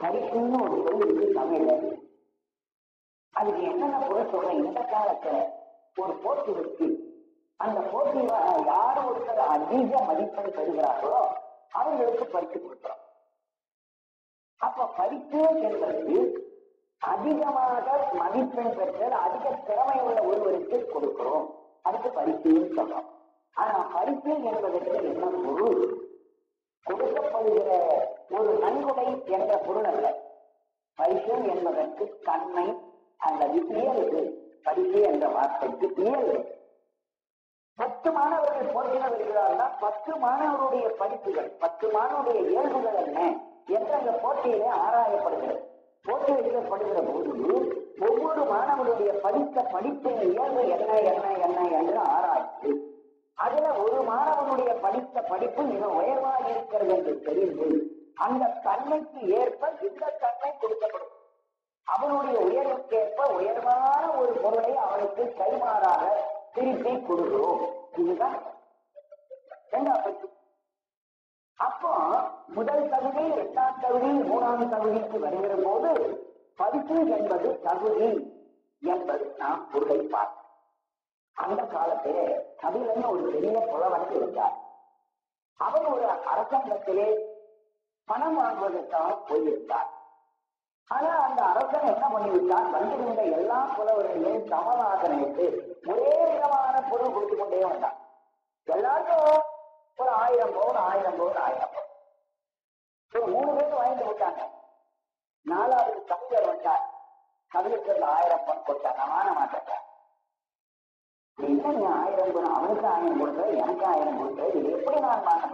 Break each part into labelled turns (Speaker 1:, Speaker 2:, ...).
Speaker 1: பரிசுன்னு ஒரு சொல் இருக்கு தமிழ்ல அதுக்கு என்னென்ன பொருள் சொல்றேன் இந்த காலத்துல ஒரு போட்டி வச்சு அந்த போட்டியில யார் ஒருத்தர் அதிக மதிப்பெண் பெறுகிறார்களோ அவங்களுக்கு பரிசு கொடுக்கிறோம் அப்ப பரிசு என்பது அதிகமாக மதிப்பெண் பெற்ற அதிக திறமை உள்ள ஒருவருக்கு கொடுக்கிறோம் அதுக்கு பரிசுன்னு சொல்றோம் ஆனா பரிசு என்பதற்கு என்ன பொருள் கொடுக்கப்படுகிற ஒரு நன்கொடை என்ற பொருள் அல்ல பரிசு என்பதற்கு தன்மை அல்லது இயல்பு பரிசு என்ற வார்த்தைக்கு இயல்பு பத்து மாணவர்கள் போட்டியில் வருகிறார்களா பத்து மாணவருடைய படிப்புகள் பத்து மாணவருடைய இயல்புகள் என்ன என்று அந்த போட்டியிலே ஆராயப்படுகிறது போட்டி வைக்கப்படுகிற போது ஒவ்வொரு மாணவருடைய படித்த படிப்பின் இயல்பு என்ன என்ன என்ன என்று ஆராய்ச்சி அதுல ஒரு மாணவனுடைய படித்த படிப்பு மிக உயர்வாக இருக்கிறது என்று தெரிந்து அந்த தன்மைக்கு ஏற்ப இந்த தன்மை கொடுக்கப்படும் அவனுடைய உயர்வுக்கேற்ப உயர்வான ஒரு பொருளை அவனுக்கு கைமாறாக திருப்பி கொடுக்கிறோம் இதுதான் இரண்டாம் பற்றி அப்போ முதல் தகுதி இரண்டாம் தகுதி மூணாம் தகுதிக்கு வருகிற போது பரிசு என்பது தகுதி என்பது நாம் பொருளை பார்த்தோம் அந்த காலத்திலே கபிலன் ஒரு பெரிய புலவன் இருந்தார் அவர் ஒரு அரசாங்கத்திலே பணம் வாங்குவதற்காக போயிருந்தார் ஆனா அந்த அரசன் என்ன பண்ணிவிட்டான் வந்திருந்த எல்லா புலவர்களையும் சமநாதனைக்கு ஒரே விதமான பொருள் கொடுத்து கொண்டே வந்தான் எல்லாருக்கும் ஒரு ஆயிரம் பவுன் ஆயிரம் பவுன் ஆயிரம் பவுன் ஒரு மூணு பேர் வாங்கிட்டு விட்டாங்க நாலாவது கவிஞர் வந்தார் கவிஞருக்கு அந்த ஆயிரம் பவுன் கொடுத்தார் நான் வாங்க மாட்டேன் என்ன நீ ஆயிரம் பவுன் அவனுக்கு ஆயிரம் கொடுத்த எனக்கு ஆயிரம் கொடுத்த இது எப்படி நான் வாங்கணும்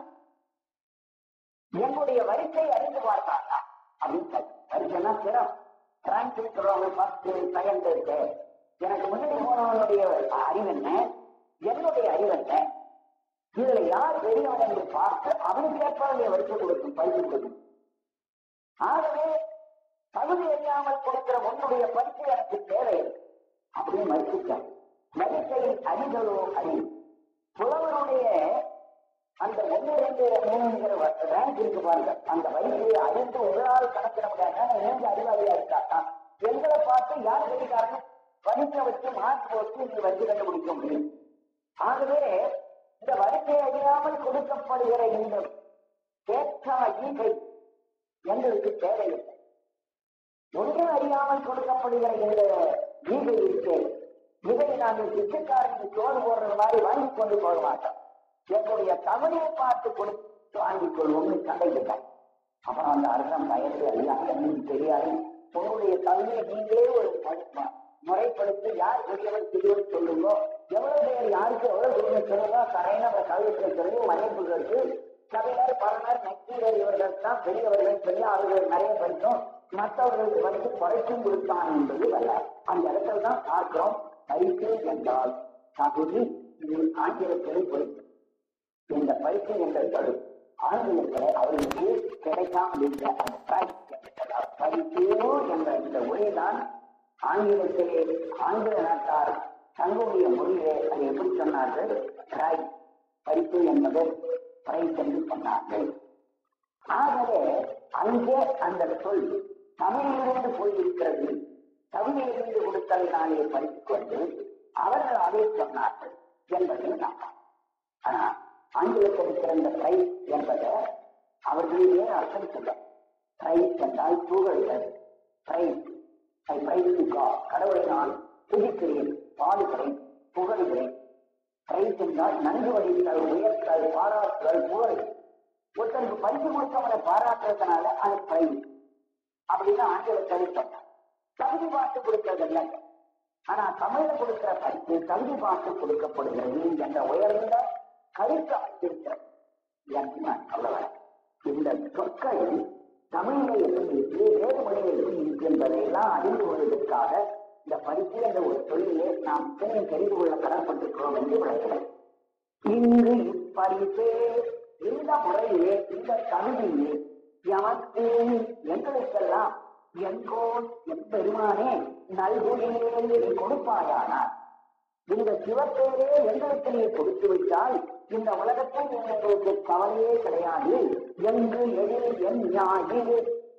Speaker 1: என்னுடைய வரிசை அறிந்து பார்த்தாங்க அப்படின்னு சொல்லி வரிசைனா சிரம் ரேங்க் இருக்கிறவங்க ஃபர்ஸ்ட் செகண்ட் இருக்கு எனக்கு முன்னாடி போனவனுடைய அறிவு என்ன என்னுடைய அறிவு என்ன இதுல யார் பெரியவன் என்று பார்த்து அவனுக்கு ஏற்பாடு வரிசை கொடுக்கும் பரிசு கொடுக்கும் ஆகவே தகுதி அறியாமல் கொடுக்கிற உன்னுடைய பரிசு எனக்கு தேவை அப்படின்னு மறுத்துட்டார் வரிசையில் அறிதலோ அறிவு புலவனுடைய அந்த ஒன்று ரெண்டு மூணுங்கிற ரேங்க் இருக்கு பாருங்க அந்த வயசு அறிந்து ஒரு ஆள் கணக்கிட முடியாது இணைந்து அறிவாளியா இருக்காட்டா எங்களை பார்த்து யார் வெளிக்காரங்க வரிசை வச்சு மார்க் போட்டு இந்த வரிசை கண்டுபிடிக்க முடியும் ஆகவே இந்த வரிசை அறியாமல் கொடுக்கப்படுகிற இந்த கேட்கா ஈகை எங்களுக்கு தேவையில்லை ஒன்றும் அறியாமல் கொடுக்கப்படுகிற இந்த ஈகை இருக்கு இதை நாங்கள் பிச்சைக்காரனுக்கு சோறு போடுறது மாதிரி வாங்கி கொண்டு போக மாட்டோம் என்னுடைய தவணையை பார்த்து கொடுத்து வாங்கிக் கொள்வோம்னு சண்டைக்கிட்டார் அப்புறம் அந்த அரசன் வயசு எல்லாம் எனக்கு தெரியாது உங்களுடைய தகுதியை நீங்களே ஒரு மு- முறைப்படுத்தி யார் பெரியவர் சிறியவர் சொல்லுங்க எவ்வளவு பேர் யாருக்கு எவ்வளவு சொல்லுங்க சொல்லுங்க கரையின அந்த கல்வியை சொல்லி மன்னிப்பு கேட்டு கவிஞர் பரணர் நக்கீரர் இவர்கள் தான் பெரியவர்கள் சொல்லி அவர்கள் நிறைய படித்தோம் மற்றவர்களுக்கு படித்து குறைச்சும் கொடுத்தான் என்பது அல்ல அந்த இடத்துல தான் பார்க்கிறோம் பரிசு என்றால் தகுதி இது ஆங்கிலத்தில் பொறுத்து இந்த பரிசு என்ற சொல் ஆங்கிலத்தில் அவர்களுக்கு கிடைக்காமல் இருந்த அந்த prize என்பதால் பரிசு என்ற இந்த ஒளிதான் ஆங்கிலத்திலே ஆங்கில நாட்டார் தங்களுடைய மொழியிலே அதை எப்படி சொன்னார்கள் பிரைஸ் பரிசு என்பது பிரைஸ் என்று சொன்னார்கள் ஆகவே அங்கே அந்த சொல் தமிழிலிருந்து போயிருக்கிறது தமிழிலிருந்து கொடுத்தலினாலே படித்துக் கொண்டு அவர்கள் அதை சொன்னார்கள் என்பதை நாம் ஆனா ஆங்கிலத்தில் இருக்கிற இந்த பிரைஸ் என்பதை அவர்களிலே அர்த்தம் சொல்ல பிரைஸ் என்றால் புகழ்கள் பிரைஸ் ஐ பிரைஸ் கடவுளை நான் துதிக்கிறேன் பாடுகிறேன் புகழ்கிறேன் பிரைஸ் என்றால் நன்கு வடித்தல் உயர்த்தல் பாராட்டுதல் புகழ் ஒருத்தருக்கு பரிசு கொடுத்தவனை பாராட்டுறதுனால அது பிரைஸ் அப்படின்னு ஆங்கிலத்தில் சொன்னார் தகுதி பார்த்து கொடுக்கிறது இல்லைங்க ஆனா தமிழ்ல கொடுக்கிற பரிசு தகுதி பார்த்து கொடுக்கப்படுகிறது என்ற உயர்ந்த கருத்து அமைந்திருக்கிறது என்று நான் சொல்ல வரேன் இந்த சொற்கள் தமிழில எப்படி இருக்கு வேறு மொழியில் எப்படி இருக்கு என்பதை எல்லாம் அறிந்து கொள்வதற்காக இந்த பரிசு என்ற ஒரு சொல்லிலே நாம் இத்தனையும் தெரிந்து கொள்ள கடற்பட்டிருக்கிறோம் என்று விளக்கிறேன் இங்கு இப்பரிசே இந்த முறையிலே இந்த தகுதியே எமக்கு எங்களுக்கெல்லாம் எங்கோன் எப்பெருமானே நல்குகிலே நீ கொடுப்பாயானார் இந்த சிவப்பேரே எங்களுக்கு நீ கொடுத்து விட்டால் இந்த உலகத்தில் எங்களுக்கு கவலையே கிடையாது எங்கு எதில் என் ஞாயிறு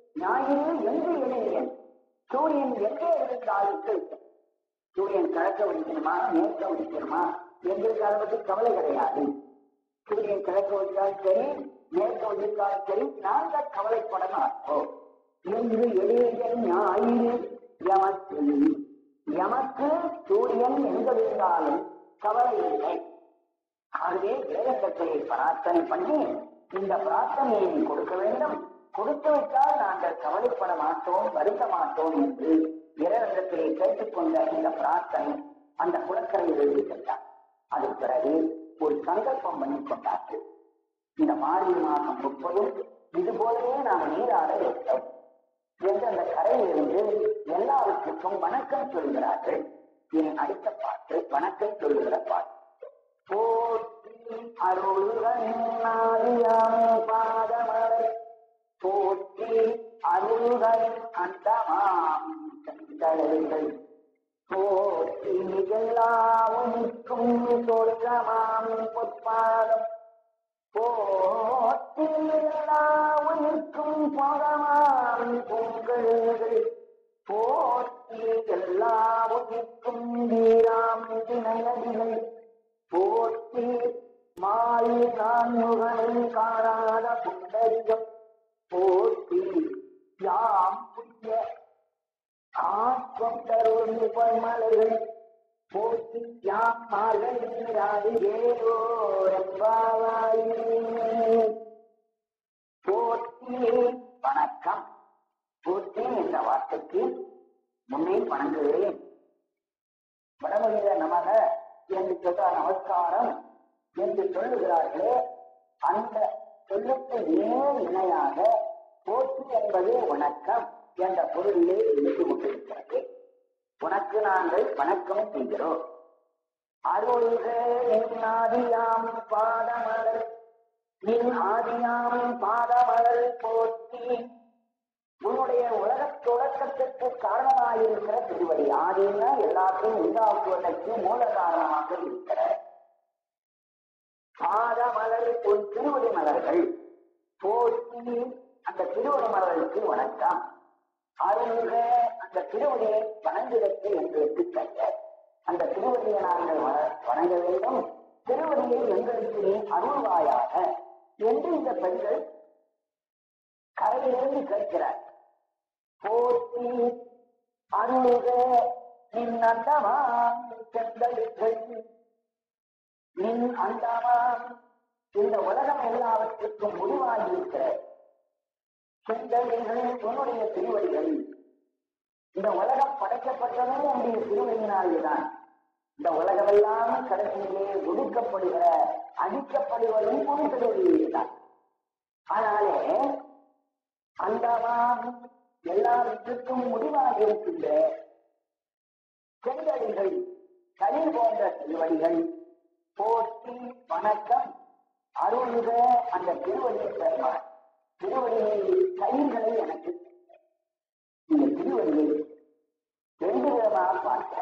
Speaker 1: ஞாயிறு எங்கு இணையன் சூரியன் எங்கே இருந்தாலும் சரி சூரியன் கிழக்க உடிக்கணுமா மேற்க உடிக்கணுமா எங்களுக்கு அதை பற்றி கவலை கிடையாது சூரியன் கிழக்க வச்சாலும் சரி மேற்க வச்சாலும் சரி நாங்கள் கவலைப்பட மாட்டோம் என்று எளியன் ஞாயிறு எமக்கு எமக்கு சூரியன் எங்கிருந்தாலும் கவலை இல்லை ஆகவே வேதக்கட்டளை பிரார்த்தனை பண்ணி இந்த பிரார்த்தனையை நீ கொடுக்க வேண்டும் கொடுத்து விட்டால் நாங்கள் கவலைப்பட மாட்டோம் வருத்த மாட்டோம் என்று இறைவனிடத்திலே கேட்டுக்கொண்ட இந்த பிரார்த்தனை அந்த குளக்கரையில் எழுதி சென்றார் அதன் பிறகு ஒரு சங்கல்பம் பண்ணி கொண்டார்கள் இந்த மார்கழி மாதம் முப்பதும் இது போலவே நாம் நீராட வேண்டும் என்று அந்த கரையிலிருந்து எல்லாருக்கும் வணக்கம் சொல்கிறார்கள் என் அடுத்த பாட்டு வணக்கம் சொல்லுகிற பாட்டு போற்றி அருள்கண்ணாதியாமே பாதமலை போற்றி அருள்கள் அண்டமாம் செந்தலைகள் போற்றி எல்லாவுக்கும் தோற்றமாம் பொற்பாதம் போற்றி எல்லாவுக்கும் பதமாம் பொங்கல்கள் போற்றி எல்லாவுக்கும் வீராம் திணையடிகள் போற்றி மாயி நான்முகனை காணாத புண்டரிகம் போற்றி யாம் புண்ணிய ஆத்மத்தருள் பன்மலர்கள் போற்றி யாம் மார்கழி ஏதோ போற்றி வணக்கம் போற்றி என்ற வார்த்தைக்கு முன்னே வணங்குகிறேன் வடமொழியில நமக என்று சொல்ற நமஸ்காரம் என்று சொல்லுகிறார்களே அந்த சொல்லுக்கு நேர் இணையாக போற்றி என்பது வணக்கம் என்ற பொருளிலே இருந்து கொண்டிருக்கிறது உனக்கு நாங்கள் வணக்கம் செய்கிறோம் அருள்க என் ஆதியாம் பாதமலர் நின் ஆதியாம் பாதமலர் போற்றி உன்னுடைய உலக தொடக்கத்திற்கு காரணமாயிருக்கிற திருவடி ஆதினா எல்லாத்தையும் உண்டாக்குவதற்கு மூல காரணமாக இருக்கிற பாதமலர் ஒரு திருவடி மலர்கள் போற்றி அந்த திருவடி மலர்களுக்கு வணக்கம் அருள்க அந்த திருவடியை வணங்குவதற்கு எங்களுக்கு தக்க அந்த திருவடியை நாங்கள் வண- வணங்க வேண்டும் திருவடியை எங்களுக்கு நீ அருள்வாயாக என்று இந்த பெண்கள் கரையிலிருந்து கேட்கிறார் போற்றி அருள்க நின் அண்டமாம் செந்தலிகள் நின் அண்டமாம் இந்த உலகம் எல்லாவற்றுக்கும் முடிவாகியிருக்கிற செந்தலிகள் உன்னுடைய திருவடிகள் இந்த உலகம் படைக்கப்பட்டதும் உன்னுடைய திருவடியினால்தான் இந்த உலகமெல்லாம் கடைசியிலே ஒடுக்கப்படுகிற அழிக்கப்படுவதும் உன் திருவடியில்தான் ஆனாலே அந்தமாம் எல்லாவற்றுக்கும் முடிவாக இருக்கின்ற செங்கடிகள் கனி போன்ற திருவடிகள் போற்றி வணக்கம் அருள்க அந்த திருவடியை பெறுவார் திருவடியை கயிர்களை எனக்கு இந்த திருவடியை ரெண்டு விதமாக பார்க்க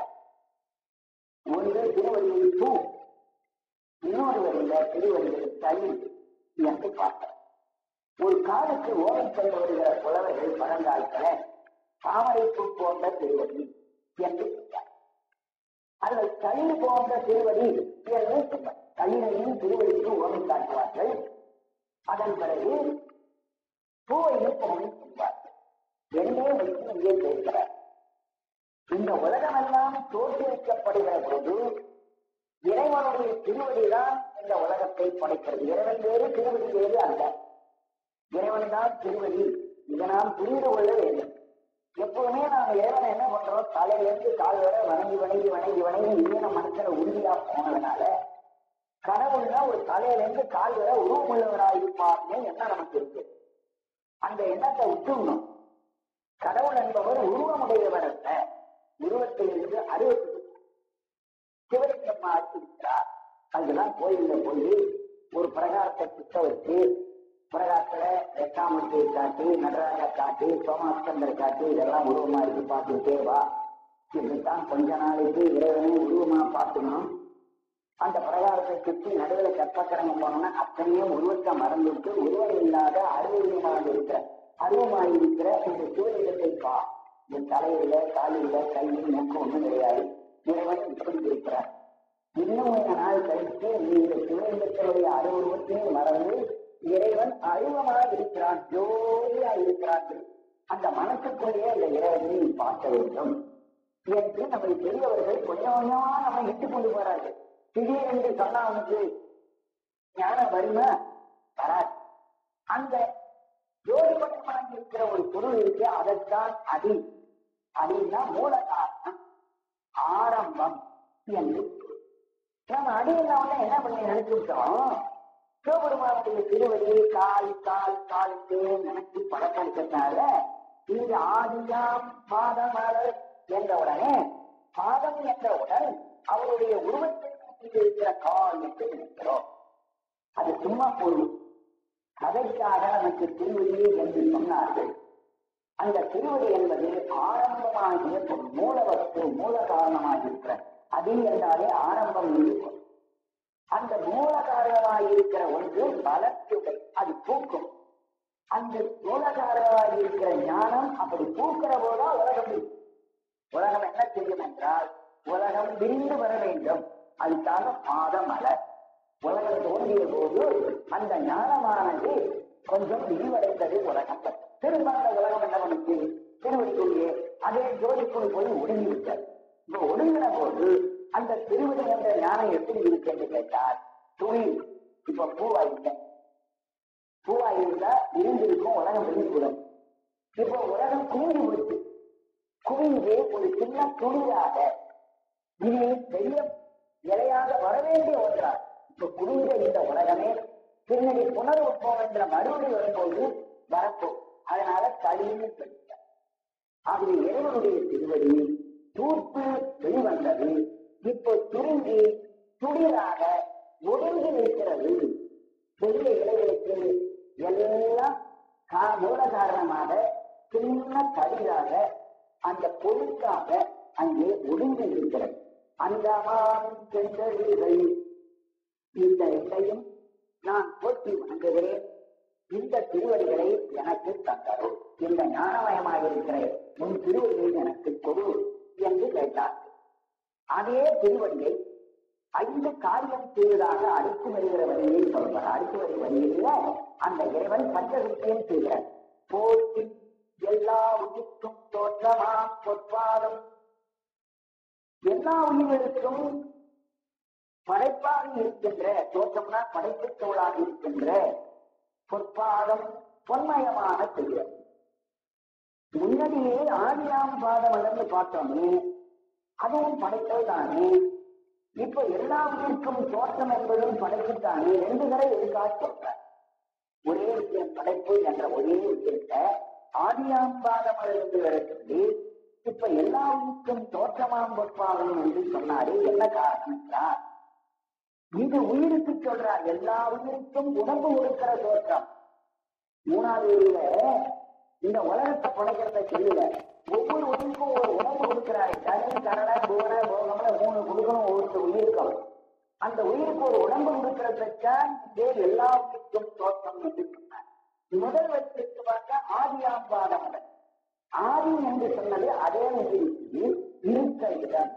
Speaker 1: ஒன்று திருவடியை பூ இன்னொரு வழியில் திருவடியை தயிர் என்று பார்க்க ஒரு காலுக்கு ஓரம் சென்று வருகிற புலவர்கள் பழங்காலத்துல தாமரைப்பூ போன்ற திருவடி என்று சொல்றார். அல்லது தயிர் போன்ற திருவடி என்று சொல்றார். தயிரையும் திருவடிக்கு ஓரம் காட்டுவார்கள் அதன் பிறகு பூவையும் பொங்கல் செய்வார்கள் என்னே வைத்து இங்கே பேசுகிறார் இந்த உலகமெல்லாம் தோற்றுவிக்கப்படுகிற பொழுது இறைவனுடைய திருவடிதான் இந்த உலகத்தை படைக்கிறது இறைவன் வேறு திருவடி வேறு அல்ல இறைவன் தான் திருவடி இதை நாம் புரிந்து கொள்ள வேண்டும் எப்பவுமே நாம் இறைவனை என்ன பண்றோம் தலையிலிருந்து கால் வரை வணங்கி வணங்கி வணங்கி வணங்கி இன்னும் மனசுல உறுதியா போனதுனால கடவுள்னா ஒரு தலையிலிருந்து கால் வரை உருவமுள்ளவராக இருப்பார்னு என்ன நமக்கு இருக்கு அந்த எண்ணத்தை விட்டுணும் கடவுள் என்பவர் உருவமுடையவர் அல்ல உருவத்திலிருந்து அருவத்துக்கு சிவலிங்கம்மா இருக்கிறார் அங்கெல்லாம் கோயில்ல போய் ஒரு பிரகாரத்தை சுத்த வச்சு பிரகாரத்துல ரெட்டாமூர்த்தியை காட்டி நடராஜ காட்டி சோமாஸ்கந்தரை காட்டி இதெல்லாம் உருவமா இருக்கு பார்த்துட்டே வா இப்படித்தான் கொஞ்ச நாளைக்கு இறைவனை உருவமா பார்த்துக்கணும் அந்த பிரகாரத்தை சுற்றி நடுவில் கற்பக்கரங்க போனோம்னா அத்தனையும் உருவத்தை மறந்துவிட்டு உருவம் இல்லாத அருவியமாக இருக்கிற அருவமாயிருக்கிற இந்த சிவலிங்கத்தை பா இந்த தலையில காலில கையில் மூக்கு ஒண்ணும் கிடையாது இறைவன் இப்படி இருக்கிறார் இன்னும் கொஞ்ச நாள் கழித்து நீ இந்த சிவலிங்கத்தினுடைய அருவருவத்தையே மறந்து இறைவன் அருவமாக இருக்கிறான் ஜோதியா இருக்கிறான் அந்த மனசுக்குள்ளேயே அந்த இறைவனை நீ பார்க்க வேண்டும் என்று நம்மை பெரியவர்கள் கொஞ்சம் கொஞ்சமா நம்ம இட்டு கொண்டு போறார்கள் திடீரென்று சொன்னா அவனுக்கு ஞானம் வருமா வராது அந்த ஜோதிபட்டமாக இருக்கிற ஒரு பொருள் இருக்கு அதைத்தான் அடி அடின்னா மூல காரணம் ஆரம்பம் என்று பொருள். நம்ம அடி இல்லாம என்ன பண்ணி நினைச்சுட்டோம் சிவபெருமானுடைய திருவடி கால் கால் காலுக்கு நினைச்சு பழக்கத்தினால இந்த ஆதியாம் பாதமலர் என்ற உடனே பாதம் என்றவுடன் அவருடைய உருவத்திற்கு இருக்கிற கால் என்று நினைக்கிறோம் அது சும்மா பொருள் கதைக்காக நமக்கு திருவடி என்று சொன்னார்கள் அந்த திருவடி என்பது ஆரம்பமாகிய பொருள். மூலவஸ்து மூல காரணமாக இருக்கிற அது என்றாலே ஆரம்பம் இருக்கும் அந்த மூல காரணமாக இருக்கிற ஒன்று பலத்துடை அது பூக்கும் அந்த மூல காரணமாக இருக்கிற ஞானம் அப்படி பூக்கிற போதா உலகம் இருக்கும். உலகம் என்ன செய்யும் என்றால் உலகம் விரிந்து வர வேண்டும் அதுக்காக பாதம் அலர் உலகம் தோன்றிய போது அந்த ஞானமானது கொஞ்சம் விரிவடைந்தது உலகம் திரும்ப அந்த உலகம் என்ன பண்ணுச்சு திருவடிக்குள்ளே அதே ஜோதிக்குள் போய் ஒடுங்கி விட்டது இப்ப ஒடுங்கின போது அந்த திருவடி என்ற ஞானம் எப்படி இருக்கு என்று கேட்டால் துணி இப்ப பூவாயிருக்க பூவாயிருந்தா இருந்திருக்கும் உலகம் வெளிப்புறம் இப்போ உலகம் குவிஞ்சு விடுச்சு குவிந்து ஒரு சின்ன துணியாக இனி பெரிய இலையாக வரவேண்டிய ஒன்றார் இப்ப குவிந்த இந்த உலகமே பின்னாடி புனருப்போம் என்ற மறுபடி வரும்போது வரப்போம் அதனால களின்னு சொல்லிட்டார் ஆகவே இறைவனுடைய திருவடி தூப்பு வெளிவந்தது இப்போ சுருங்கி துளிராக ஒடுங்கி நிற்கிறது பெரிய இலைகளுக்கு எல்லாம் கா- மூல காரணமாக சின்ன தடியாக அந்த பொருட்காக அங்கே ஒடுங்கி இருக்கிறது அந்த சென்றீர்கள் இந்த ரெண்டையும் நான் போற்றி வணங்குகிறேன் இந்த திருவடிகளை எனக்கு தந்தரும் இந்த ஞானமயமாக இருக்கிற உன் திருவடியை எனக்கு கொடு என்று கேட்டார் அதே திருவடியை ஐந்து காரியம் செய்வதாக அடுத்து வருகிற வழியை சொல்கிறார் அடுத்து வருகிற வழியில அந்த இறைவன் பஞ்சவித்தியம் செய்கிறார் போற்றி எல்லா உயிர்க்கும் தோற்றமாம் பொற்பாதம் எல்லா உயிர்களுக்கும் படைப்பாக இருக்கின்ற தோற்றம்னா படைப்பு தோளாக இருக்கின்ற பொற்பாதம் பொன்மயமான செய்கிறது முன்னாடியே ஆதியாம் பாதம் அளந்து பார்த்தோமே அதுவும் படைத்தல் தானே இப்ப எல்லா உயிருக்கும் தோற்றம் என்பதும் படைப்புத்தானே ரெண்டு தடவை எதுக்காக சொல்றார் ஒரே விஷயம் படைப்பு என்ற ஒரே விஷயத்தை ஆதியாம் பாதம் அளந்து வர சொல்லி இப்ப எல்லா உயிருக்கும் தோற்றமாம் பொற்பாதம் என்று சொன்னாரு என்ன காரணம் என்றால் இது உயிருக்கு சொல்றார் எல்லா உயிருக்கும் உடம்பு கொடுக்கிற தோற்றம் மூணாவது வரியில இந்த உலகத்தை படைக்கிறத சொல்லல ஒவ்வொரு உயிருக்கும் ஒரு உடம்பு கொடுக்கிறாரு கரு கரண புவன போகம்னு மூணு கொடுக்கணும் ஒவ்வொரு உயிருக்கும் அந்த உயிருக்கு ஒரு உடம்பு கொடுக்கிறதான் இதே எல்லா உயிருக்கும் தோற்றம் என்று சொன்னார் முதல் வரிசைக்கு பார்க்க ஆதியாம் பாதமன் ஆதி என்று சொன்னது அதே உயிருக்கு இருக்க இடம்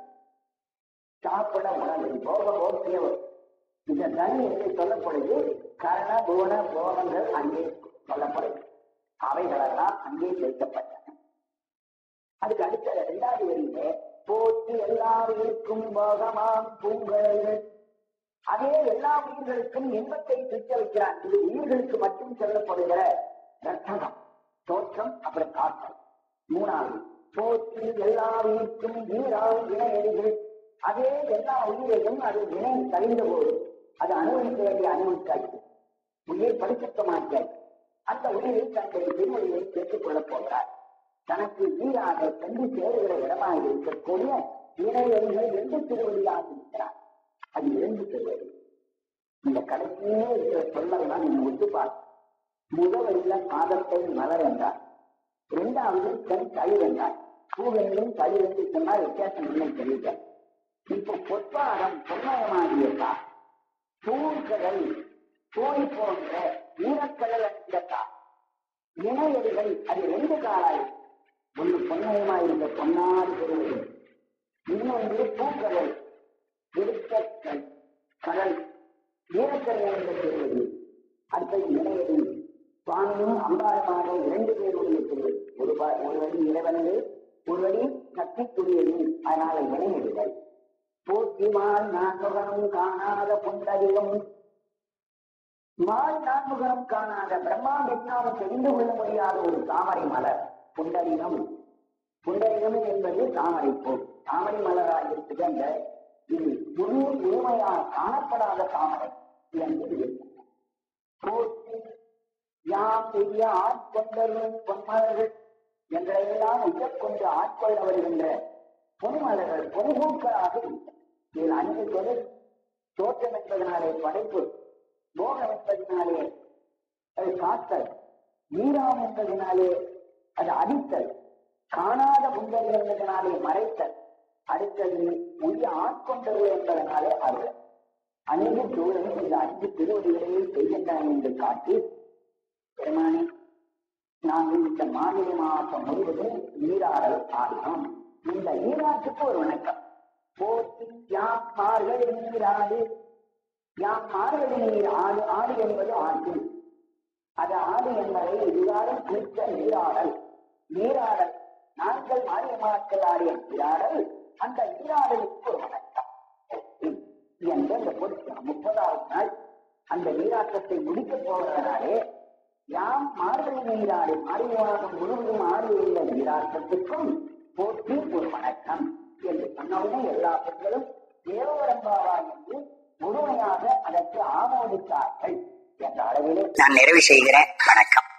Speaker 1: சாப்பிட உணவு போக போக்கியவர் இந்த தனி என்று சொல்லப்படுது கரண புவன போகங்கள் அங்கே சொல்லப்படுது அவைகளெல்லாம் அங்கே சேர்க்கப்பட்டன அதுக்கு அடுத்த இரண்டாவது வரியிலே போற்றி எல்லா உயிருக்கும் போகமாம் பூங்கழல்கள் அதே எல்லா உயிர்களுக்கும் இன்பத்தை பிடிக்க வைக்கிறான் இது உயிர்களுக்கு மட்டும் சொல்லப்படுகிற ரத்தகம் தோற்றம் அப்புறம் காற்றல் மூணாவது போற்றி எல்லா உயிருக்கும் நீரால் இணையடிகள் அதே எல்லா உயிரையும் அது வினை கழிந்த போது அது அனுபவிக்க வேண்டிய அனுபவிக்காது உயிர் பரிசுத்த மாட்டார் அந்த உயிரை தன்னுடைய திருமொழியை கேட்டுக் கொள்ளப் போகிறார் தனக்கு ஈராக சென்று சேருகிற இடமாக இருக்கக்கூடிய இணையடிகள் ரெண்டு திருவடியாக இருக்கிறார் அது இரண்டு திருவடி இந்த கடைசியே இருக்கிற சொல்லலாம் நீங்க ஒத்து பார்க்க முதவழியில பாதத்தை மலர் என்றார் இரண்டாவது கண் தயிர் என்றார் பூவென்றும் தயிர் என்று சொன்னால் வித்தியாசம் இல்லை தெரியல இப்போ பொற்பாதம் பொன்னயமாகியதா தூண்கடல் தூண் போன்ற ஈரக்கடல் என்கிறதா இணையடிகள் அது ரெண்டு காலாய் ஒன்று பொன்னயமா இருந்த பொன்னாடு பெறுவது இன்னொன்று பூக்கடல் விருத்த கடல் வீரக்கரை என்ற பெறுவது அடுத்தது இணையடி சுவாமியும் அம்பாளுமாக இரண்டு பேருடைய பெறுவது ஒரு பா- ஒரு வழி இறைவனது ஒரு வழி சக்திக்குரியது அதனால இணையடிகள் போற்றிமால் நான்முகனும் காணாத புண்டரிகம் மால் நான்முகனும் காணாத பிரம்மா விஷ்ணாவும் தெரிந்து கொள்ள முடியாத ஒரு தாமரை மலர் புண்டரிகம் புண்டரிகம் என்பது தாமரை பூ தாமரை மலராக இருக்குது அந்த இது முழு முழுமையாக காணப்படாத தாமரை என்று இருக்கிறது. போற்றி யாம் பெரிய ஆட்கொண்டரும் பொன்மலர்கள் எங்களையெல்லாம் உயர்கொண்டு ஆட்கொள்ள வருகின்ற பொன்மலர்கள் பொன்பூக்களாக இருக்கிறது. இதில் அஞ்சு தொழில் தோற்றம் என்பதனாலே படைப்பு போகம் என்பதனாலே அது காத்தல் நீராம் என்பதனாலே அது அடித்தல் காணாத புந்தர்கள் என்பதனாலே மறைத்தல் அடுத்தது உரிய ஆட்கொண்டது என்பதனாலே அருள் அஞ்சு சூழலும் இந்த அஞ்சு திருவடிகளையே செய்கின்றன என்று காட்டி பெருமானே நாங்கள் இந்த மாநில மாசம் முழுவதும் நீராடல் ஆடினோம் இந்த நீராட்டுக்கு ஒரு வணக்கம் போற்றி யாம் மார்கழி நீராடு யாம் மார்கழி நீர் ஆடு ஆடு என்பது ஆட்டு அது ஆடு என்பதை இதுகாலம் குறித்த நீராடல் நீராடல் நாட்கள் மாரியம்மாக்கள் ஆடிய நீராடல் அந்த நீராடலுக்கு ஒரு வணக்கம் என்று அந்த பொருள் முப்பதாவது நாள் அந்த நீராட்டத்தை முடிக்கப் போவதனாலே யாம் மார்கழி நீராடி மாரியமாகம் முழுவதும் ஆடியுள்ள நீராட்டத்துக்கும் போற்றி ஒரு வணக்கம் என்று சொன்னவுடனே எல்லா பெண்களும் தேவரம்பாவா என்று முழுமையாக அதற்கு ஆமோதித்தார்கள் என்ற அளவிலே
Speaker 2: நான் நிறைவு செய்கிறேன் வணக்கம்